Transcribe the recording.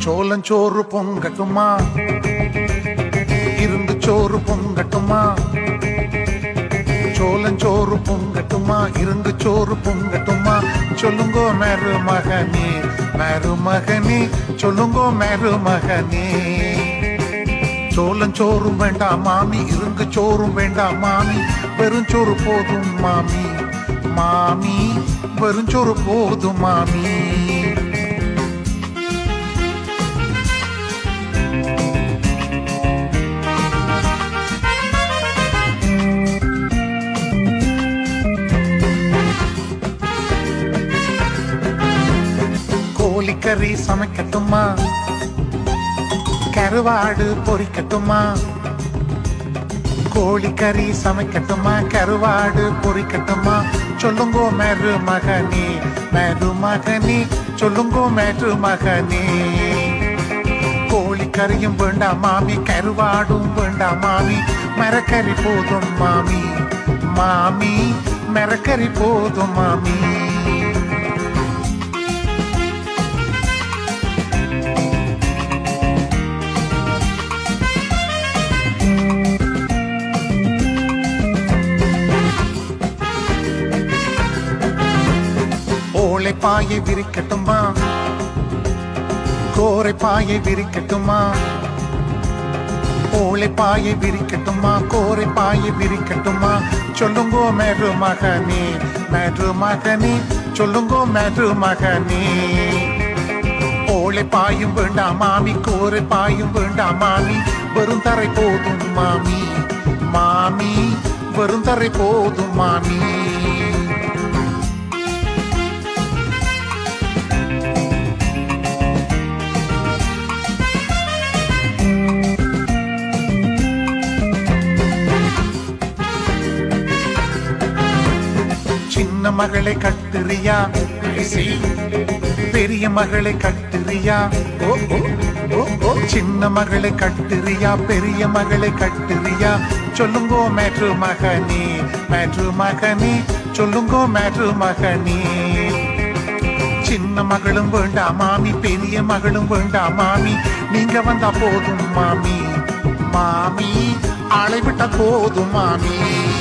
சோளஞ்சோறு பொங்கட்டுமா இருந்து சோறு பொங்கட்டுமா சோளஞ்சோறு பொங்கட்டுமா இருந்து சோறு பொங்கட்டுமா சொல்லுங்கோ மருமகனே மருமகனே சொல்லுங்கோ மருமகனே சோளஞ்சோறும் வேண்டாம் மாமி இருந்து சோறும் வேண்டாம் மாமி வெறுஞ்சோறு போதும் மாமி மாமி வெறுஞ்சோறு போதும் மாமி கோழிக்கறி சமைக்கட்டுமா கருவாடு பொரிக்கட்டுமா கோழிக்கறி சமைக்கட்டுமா கருவாடு பொரிக்கட்டுமா சொல்லுங்கோ மேரு மகனே மேரு மகனே சொல்லுங்கோ மேரு மகனே கோழிக்கறியும் வேண்டாம் மாமி கருவாடும் வேண்டாம் மாமி மரக்கறி போதும் மாமி மாமி மரக்கறி போதும் மாமி ஓலை பாயை விரிக்கட்டுமா கோரை பாயை விரிக்கட்டுமா ஓலை பாயை விரிக்கட்டுமா கோரை பாயை விரிக்கட்டுமா சொல்லுங்கோ மேரு மகனே மேரு மகனே சொல்லுங்கோ மேரு மகனே ஓலை பாயும் வேண்டாம் மாமி கோரை பாயும் வேண்டாம் மாமி வெறும் தரை போதும் மாமி மாமி வெறும் தரை போதும் மாமி சின்ன மகளை கட்டுறியா பெரிய மகளை கட்டுறியா ஓ, ஓ, ஓ, ஓ. சின்ன மகளை கட்டுறியா பெரிய மகளை கட்டுறியா சொல்லுங்கோ மேற்று மகனே மேற்று மகனே சொல்லுங்கோ மேற்று மகனே சின்ன மகளும் வேண்டாம் மாமி பெரிய மகளும் வேண்டாம் மாமி நீங்க வந்தா போதும் மாமி மாமி ஆளை விட்டா போதும் மாமி